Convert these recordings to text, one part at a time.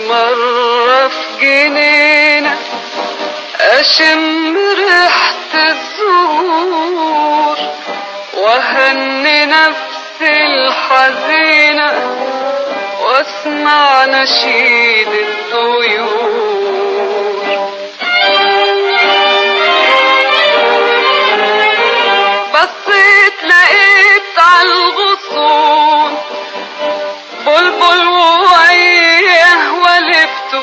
مرة في جنينة أشم ريحة الزهور وهني نفسي الحزينة واسمع نشيد الطيور بصيت لقيت عالغصون بلبل وويه ولفته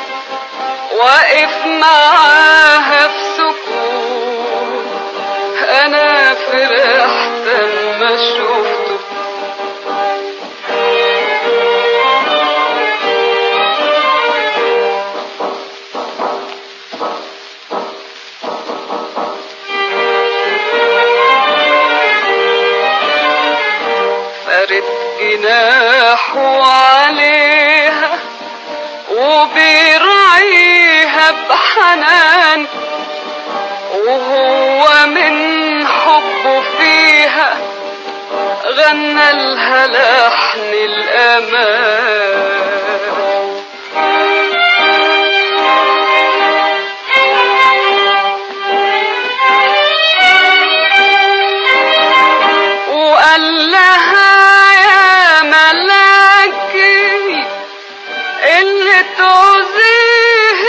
واقف معاها في سكون انا فرحت اما شفته فرد جناحه عليها وبيرعيها بحنان وهو من حبه فيها غنى لها لحن الأمان وقال لها يا ملاكي اللي تعوزيه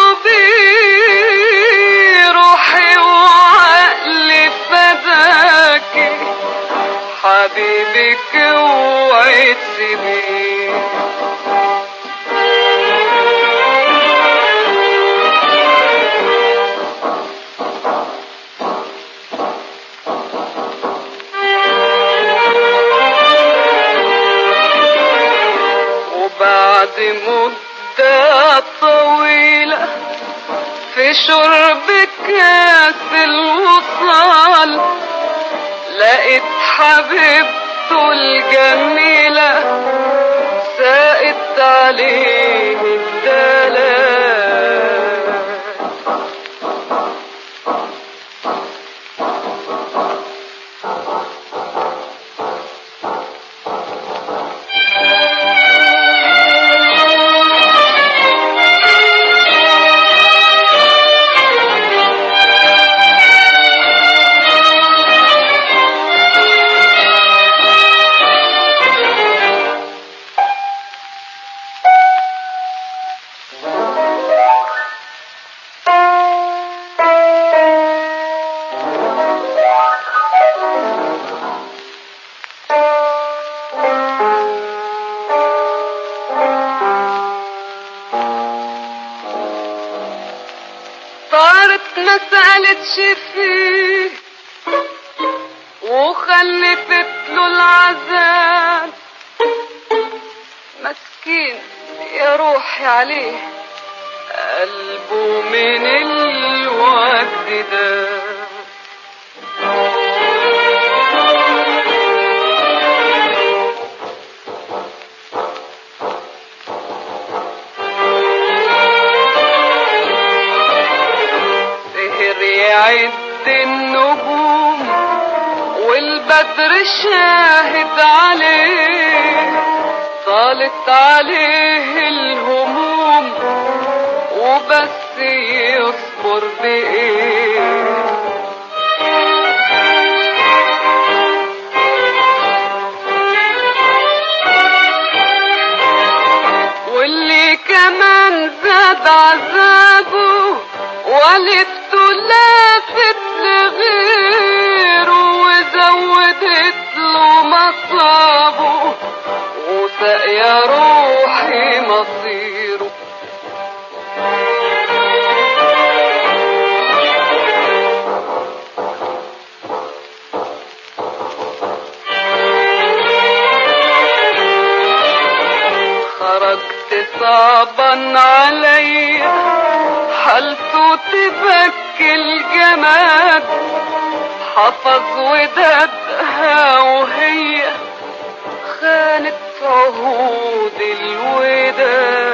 اطلبيه روحي وعقلي فداكي حبيبك اوعي تسيبيه وبعد مدة طويلة في شرب كاس الوصال لقيت حبيبته الجميلة ساقت عليه الدلال طارت ما سألتش فيه وخلفت له العذاب مسكين يا روحي عليه قلبه من الوقت ده سهر يعد النجوم والبدر شاهد عليه طالت عليه الهموم وبس يصبر بإيه واللي كمان زاد عذابه والدته لافت لغيره وزودت له مصابه وسق يا روحي مصيره خرجت صعبا عليا حالته تبكي الجماد حفظ ودادها وهي خانت عهود الوداد